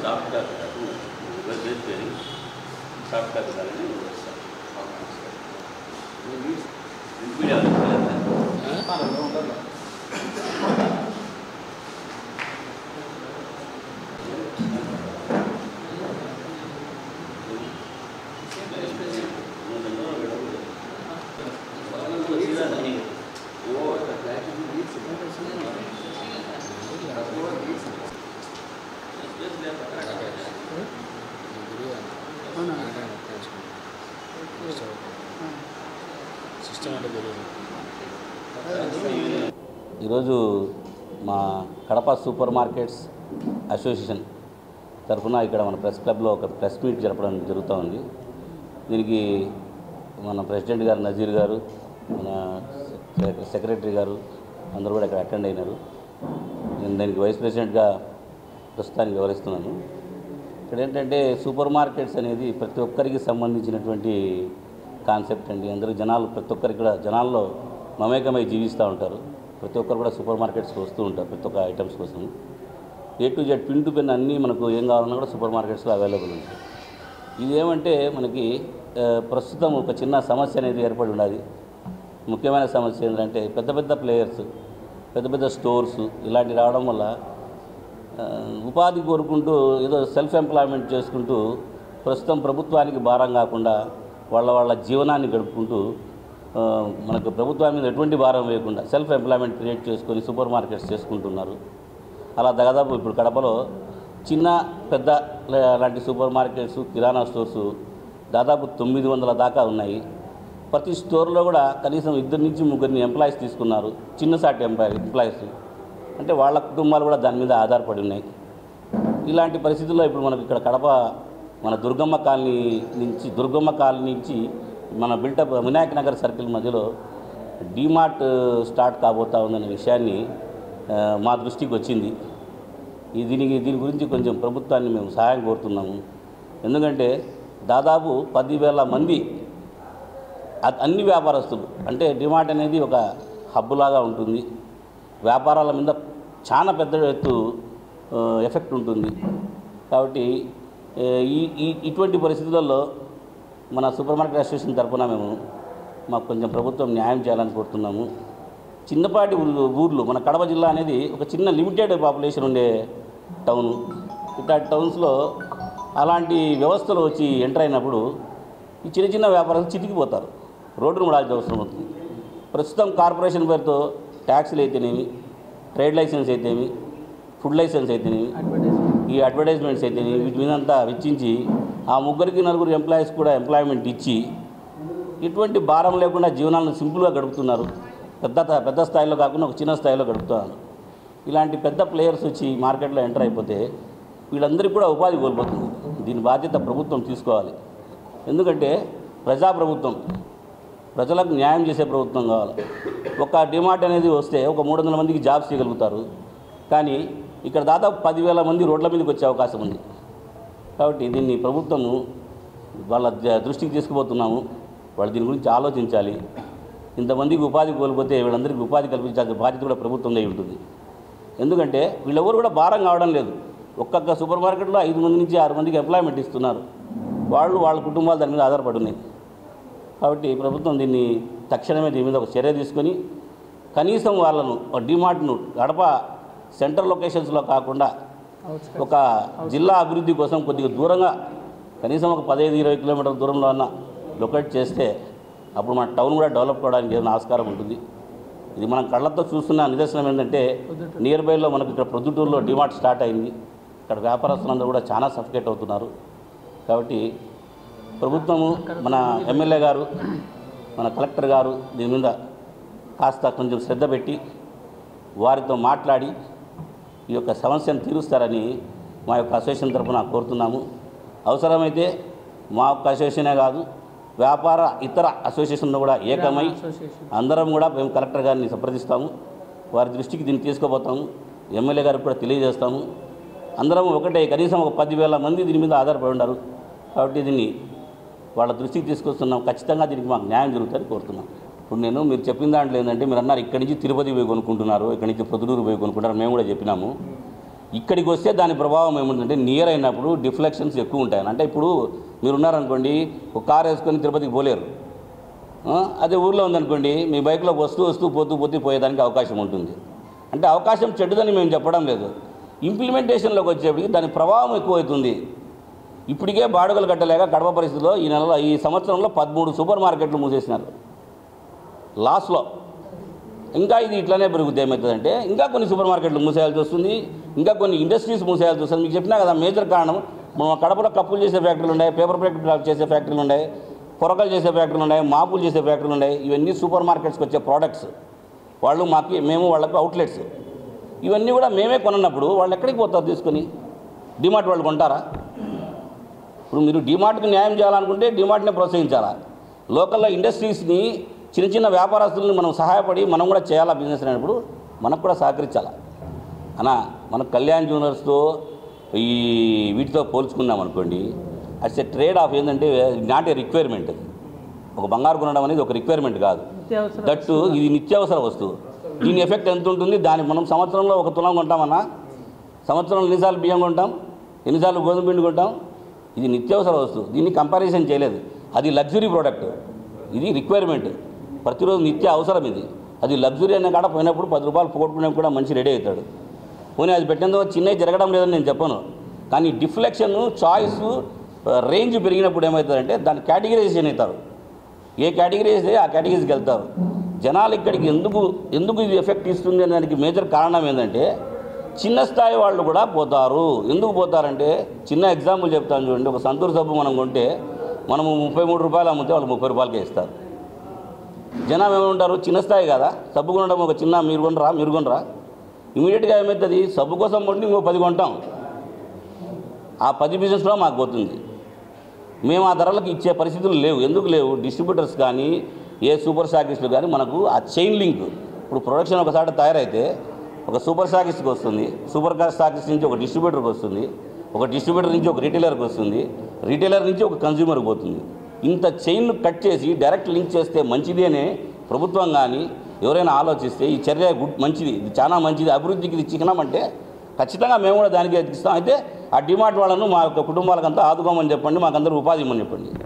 soft copy కాదు base పేరు soft copy కాదని వస్తాను మీడియా సిస్టమ్ అంటే తెలియదు ఈరోజు మా కడప సూపర్ మార్కెట్స్ అసోసియేషన్ తరఫున ఇక్కడ మన ప్రెస్ క్లబ్లో ఒక ప్రెస్ మీట్ జరపడం జరుగుతూ ఉంది దీనికి మన ప్రెసిడెంట్ గారు నజీర్ గారు మన సె- సెక్రటరీ గారు అందరూ కూడా ఇక్కడ అటెండ్ అయినారు నేను దానికి వైస్ ప్రెసిడెంట్గా ప్రస్తుతానికి వివరిస్తున్నాను ఇక్కడ ఏంటంటే సూపర్ మార్కెట్స్ అనేది ప్రతి ఒక్కరికి సంబంధించినటువంటి కాన్సెప్ట్ అండి అందరూ జనాలు ప్రతి ఒక్కరికి కూడా జనాల్లో మమేకమై జీవిస్తూ ఉంటారు ప్రతి ఒక్కరు కూడా సూపర్ మార్కెట్స్కి వస్తూ ఉంటారు ప్రతి ఒక్క ఐటమ్స్ కోసం A to Z pin to pin అన్నీ మనకు ఏం కావాలన్నా కూడా సూపర్ మార్కెట్స్లో అవైలబుల్ ఉంటాయి ఇదేమంటే మనకి ఆ, ప్రస్తుతం ఒక చిన్న సమస్య అనేది ఏర్పడి ఉన్నది ముఖ్యమైన సమస్య ఏంటంటే పెద్ద పెద్ద ప్లేయర్స్ పెద్ద పెద్ద స్టోర్స్ ఇలాంటివి రావడం వల్ల ఆ, ఉపాధి కోరుకుంటూ ఏదో సెల్ఫ్ ఎంప్లాయ్మెంట్ చేసుకుంటూ ప్రస్తుతం ప్రభుత్వానికి భారం కాకుండా వాళ్ళ వాళ్ళ జీవనాన్ని గడుపుకుంటూ ఆ, మనకు ప్రభుత్వం మీద ఎటువంటి భారం వేయకుండా సెల్ఫ్ ఎంప్లాయ్మెంట్ క్రియేట్ చేసుకొని సూపర్ మార్కెట్స్ చేసుకుంటున్నారు అలా దాదాపు ఇప్పుడు కడపలో చిన్న పెద్ద లే- లాంటి సూపర్ మార్కెట్స్ కిరాణా స్టోర్స్ దాదాపు తొమ్మిది వందల దాకా ఉన్నాయి ప్రతి స్టోర్లో కూడా కనీసం ఇద్దరు నుంచి ముగ్గురిని ఎంప్లాయీస్ తీసుకున్నారు చిన్నసాటి ఎంప్లాయీ ఎంప్లాయీస్ అంటే వాళ్ళ కుటుంబాలు కూడా దాని మీద ఆధారపడి ఉన్నాయి ఇలాంటి పరిస్థితుల్లో ఇప్పుడు మనకి ఇక్కడ కడప మన దుర్గమ్మ కాలనీ నుంచి దుర్గమ్మ కాలనీ నుంచి మన బిల్టప్ వినాయక నగర్ సర్కిల్ మధ్యలో డీమార్ట్ స్టార్ట్ కాబోతా ఉందనే విషయాన్ని ఆ, మా దృష్టికి వచ్చింది ఈ దీనికి దీని గురించి కొంచెం ప్రభుత్వాన్ని మేము సహాయం కోరుతున్నాము ఎందుకంటే దాదాపు పదివేల మంది అ- అన్ని వ్యాపారస్తులు అంటే డిమార్ట్ అనేది ఒక హబ్ లాగా ఉంటుంది వ్యాపారాల మీద చాలా పెద్ద ఎత్తు ఆ, ఎఫెక్ట్ ఉంటుంది కాబట్టి ఏ, ఈ ఈ ఇటువంటి పరిస్థితులలో మన సూపర్ మార్కెట్ అసోసియేషన్ తరఫున మేము మాకు కొంచెం ప్రభుత్వం న్యాయం చేయాలని కోరుతున్నాము చిన్నపాటి ఊర్లు ఊర్లు మన కడప జిల్లా అనేది ఒక చిన్న లిమిటెడ్ పాపులేషన్ ఉండే టౌన్ ఇట్లాంటి టౌన్స్లో అలాంటి వ్యవస్థలు వచ్చి ఎంటర్ అయినప్పుడు ఈ చిన్న చిన్న వ్యాపారాలు చితికిపోతారు రోడ్డును పడాల్సిన అవసరం అవుతుంది ప్రస్తుతం కార్పొరేషన్ పేరుతో ట్యాక్స్లు అయితేనేమి ట్రేడ్ లైసెన్స్ అయితేనేమి ఫుడ్ లైసెన్స్ అయితేనేమి ఈ అడ్వర్టైజ్మెంట్స్ అయితేనేమి వీటి మీద అంతా వెచ్చించి ఆ ముగ్గురికి నలుగురు ఎంప్లాయీస్ కూడా ఎంప్లాయ్మెంట్ ఇచ్చి ఇటువంటి భారం లేకుండా జీవనాలను సింపుల్గా గడుపుతున్నారు పెద్ద పెద్ద స్థాయిలో కాకుండా ఒక చిన్న స్థాయిలో గడుపుతున్నారు ఇలాంటి పెద్ద ప్లేయర్స్ వచ్చి మార్కెట్లో ఎంటర్ అయిపోతే వీళ్ళందరికీ కూడా ఉపాధి కోల్పోతుంది దీని బాధ్యత ప్రభుత్వం తీసుకోవాలి ఎందుకంటే ప్రజాప్రభుత్వం ప్రజలకు న్యాయం చేసే ప్రభుత్వం కావాలి ఒక డిమార్ట్ అనేది వస్తే ఒక మూడు వందల మందికి జాబ్స్ చేయగలుగుతారు కానీ ఇక్కడ దాదాపు పదివేల మంది రోడ్ల మీదకి వచ్చే అవకాశం ఉంది కాబట్టి దీన్ని ప్రభుత్వము వాళ్ళ ద- దృష్టికి తీసుకుపోతున్నాము వాళ్ళు దీని గురించి ఆలోచించాలి ఇంతమందికి ఉపాధి కోల్పోతే వీళ్ళందరికీ ఉపాధి కల్పించాల్సిన బాధ్యత కూడా ప్రభుత్వం అయి ఉంటుంది ఎందుకంటే వీళ్ళెవరు కూడా భారం కావడం లేదు ఒక్కొక్క సూపర్ మార్కెట్లో ఐదు మంది నుంచి ఆరు మందికి ఎంప్లాయ్మెంట్ ఇస్తున్నారు వాళ్ళు వాళ్ళ కుటుంబాలు దాని మీద ఆధారపడి ఉన్నాయి కాబట్టి ప్రభుత్వం దీన్ని తక్షణమే దీని మీద ఒక చర్య తీసుకొని కనీసం వాళ్ళను డిమార్ట్ను గడప సెంట్రల్ లొకేషన్స్లో కాకుండా ఒక జిల్లా అభివృద్ధి కోసం కొద్దిగా దూరంగా కనీసం ఒక పదహైదు ఇరవై కిలోమీటర్ల దూరంలో అన్న లొకేట్ చేస్తే అప్పుడు మన టౌన్ కూడా డెవలప్ కావడానికి ఏదైనా ఆస్కారం ఉంటుంది ఇది మనం కళ్ళతో చూస్తున్న నిదర్శనం ఏంటంటే నియర్ బైలో మనకు ఇక్కడ ప్రొద్దుటూరులో డిమార్ట్ స్టార్ట్ అయింది ఇక్కడ వ్యాపారస్తులందరూ కూడా చాలా సఫికేట్ అవుతున్నారు కాబట్టి ప్రభుత్వము మన ఎమ్మెల్యే గారు మన కలెక్టర్ గారు దీని మీద కాస్త కొంచెం శ్రద్ధ పెట్టి వారితో మాట్లాడి ఈ యొక్క సమస్యను తీరుస్తారని మా యొక్క అసోసియేషన్ తరఫున కోరుతున్నాము అవసరమైతే మా యొక్క అసోసియేషనే కాదు వ్యాపార ఇతర అసోసియేషన్లు కూడా ఏకమై అందరం కూడా మేము కలెక్టర్ గారిని సంప్రదిస్తాము వారి దృష్టికి దీన్ని తీసుకుపోతాము ఎమ్మెల్యే గారికి కూడా తెలియజేస్తాము అందరం ఒకటే కనీసం ఒక పదివేల మంది దీని మీద ఆధారపడి ఉన్నారు కాబట్టి దీన్ని వాళ్ళ దృష్టికి తీసుకొస్తున్నాం ఖచ్చితంగా దీనికి మాకు న్యాయం జరుగుతుందని కోరుతున్నాం ఇప్పుడు నేను మీరు చెప్పిన దాంట్లో ఏంటంటే మీరు అన్నారు ఇక్కడి నుంచి తిరుపతి పోయి కొనుక్కుంటున్నారు ఇక్కడి నుంచి పొద్దుటూరు పోయి కొనుక్కుంటారు మేము కూడా చెప్పినాము ఇక్కడికి వస్తే దాని ప్రభావం ఏముంటుందంటే నియర్ అయినప్పుడు డిఫ్లెక్షన్స్ ఎక్కువ ఉంటాయి అంటే ఇప్పుడు మీరు ఉన్నారనుకోండి ఒక కార్ వేసుకొని తిరుపతికి పోలేరు ఆ, అదే ఊర్లో ఉందనుకోండి మీ బైక్లో వస్తూ వస్తూ పోతూ పోతూ పోయేదానికి అవకాశం ఉంటుంది అంటే అవకాశం చెడ్డదని మేము చెప్పడం లేదు ఇంప్లిమెంటేషన్లోకి వచ్చేప్పటికి దాని ప్రభావం ఎక్కువవుతుంది ఇప్పటికే బాడుగలు కట్టలేక కడప పరిస్థితిలో ఈ నెలలో ఈ సంవత్సరంలో పదమూడు సూపర్ మార్కెట్లు మూసేసినారు లాస్లో ఇంకా ఇది ఇట్లానే పెరుగుద్ది ఏమవుతుందంటే ఇంకా కొన్ని సూపర్ మార్కెట్లు మూసేయాల్సి వస్తుంది ఇంకా కొన్ని ఇండస్ట్రీస్ మూసేయాల్సి వస్తుంది మీకు చెప్పినా కదా మేజర్ కారణం మన కడపలో కప్పులు చేసే ఫ్యాక్టరీలు ఉన్నాయి పేపర్ ఫ్యాక్టరీ చేసే ఫ్యాక్టరీలు ఉన్నాయి పొరకలు చేసే ఫ్యాక్టరీలు ఉన్నాయి మాపులు చేసే ఫ్యాక్టరీలు ఉన్నాయి ఇవన్నీ సూపర్ మార్కెట్స్కి వచ్చే ప్రోడక్ట్స్ వాళ్ళు మాకు మేము వాళ్ళకు అవుట్లెట్స్ ఇవన్నీ కూడా మేమే కొనన్నప్పుడు వాళ్ళు ఎక్కడికి పోతారు తీసుకొని డిమార్ట్ వాళ్ళు కొంటారా ఇప్పుడు మీరు డిమార్ట్కి న్యాయం చేయాలనుకుంటే డిమార్ట్నే ప్రోత్సహించాలా లోకల్లో ఇండస్ట్రీస్ని చిన్న చిన్న వ్యాపారస్తులను మనం సహాయపడి మనం కూడా చేయాలా బిజినెస్ అనేప్పుడు మనకు కూడా సహకరించాలా అనా మన కళ్యాణ్ జ్యువెలర్స్తో ఈ వీటితో పోల్చుకున్నాం అనుకోండి అట్స్ ఎ ట్రేడ్ ఆఫ్ ఏంటంటే నాట్ ఏ రిక్వైర్మెంట్ ఒక బంగారు కొనడం అనేది ఒక రిక్వైర్మెంట్ కాదు నిత్యావసర దట్టు ఇది నిత్యావసర వస్తువు దీని ఎఫెక్ట్ ఎంత ఉంటుంది దాని మనం సంవత్సరంలో ఒక తులం కొంటామన్నా సంవత్సరంలో ఎన్నిసార్లు బియ్యం కొంటాం ఎన్నిసార్లు గోధుమ పిండి కొంటాం ఇది నిత్యావసర వస్తువు దీన్ని కంపారిజన్ చేయలేదు అది లగ్జరీ ప్రోడక్ట్ ఇది రిక్వైర్మెంట్ ప్రతిరోజు నిత్య అవసరం ఇది అది లగ్జరీ అనే కాడ పోయినప్పుడు పది రూపాయలు పోగొట్టుకునేప్పుడు కూడా మంచి రెడీ అవుతాడు పోనీ అది పెట్టినందుకు చిన్నవి జరగడం లేదని నేను చెప్పను కానీ డిఫ్లెక్షన్ చాయిస్ రేంజ్ పెరిగినప్పుడు ఏమవుతుందంటే దాన్ని కేటగిరైజేషన్ అవుతారు ఏ కేటగిరీ అయితే ఆ కేటగిరీకి వెళ్తారు జనాలు ఇక్కడికి ఎందుకు ఎందుకు ఇది ఎఫెక్ట్ ఇస్తుంది అనే దానికి మేజర్ కారణం ఏంటంటే చిన్న స్థాయి వాళ్ళు కూడా పోతారు ఎందుకు పోతారంటే చిన్న ఎగ్జాంపుల్ చెప్తాను చూడండి ఒక సంతూర్ సబ్బు మనం కొంటే మనము ముప్పై మూడు రూపాయలు అమ్మితే వాళ్ళు ముప్పై రూపాయలకే ఇస్తారు జనం ఏమంటారు చిన్న స్థాయి కదా సబ్బు కొనడం ఒక చిన్న మీరు కొనరా మీరు కొనరా ఇమీడియట్గా ఏమవుతుంది సబ్బు కోసం కొంటే ఇంకో పది కొంటాం ఆ పది బిజినెస్లో మాకు పోతుంది మేము ఆ ధరలకు ఇచ్చే పరిస్థితులు లేవు ఎందుకు లేవు డిస్ట్రిబ్యూటర్స్ కానీ ఏ సూపర్ స్టాకిస్టులు కానీ మనకు ఆ చైన్ లింక్ ఇప్పుడు ప్రొడక్షన్ ఒకసారి తయారైతే ఒక సూపర్ స్టాకిస్ట్కి వస్తుంది సూపర్ స్టాకిస్ట్ నుంచి ఒక డిస్ట్రిబ్యూటర్కి వస్తుంది ఒక డిస్ట్రిబ్యూటర్ నుంచి ఒక రీటైలర్కి వస్తుంది రీటైలర్ నుంచి ఒక కన్జ్యూమర్కి పోతుంది ఇంత చైన్ కట్ చేసి డైరెక్ట్ లింక్ చేస్తే మంచిది అనే ప్రభుత్వం కానీ ఎవరైనా ఆలోచిస్తే ఈ చర్య గుడ్ మంచిది ఇది చాలా మంచిది అభివృద్ధికి ఇది చిహ్నమంటే ఖచ్చితంగా మేము కూడా దానికి ఎదిగిస్తాం అయితే ఆ డిమార్ట్ వాళ్ళను మా యొక్క కుటుంబాలకంతా ఆదుకోమని చెప్పండి మాకందరూ ఉపాధి ఇవ్వమని చెప్పండి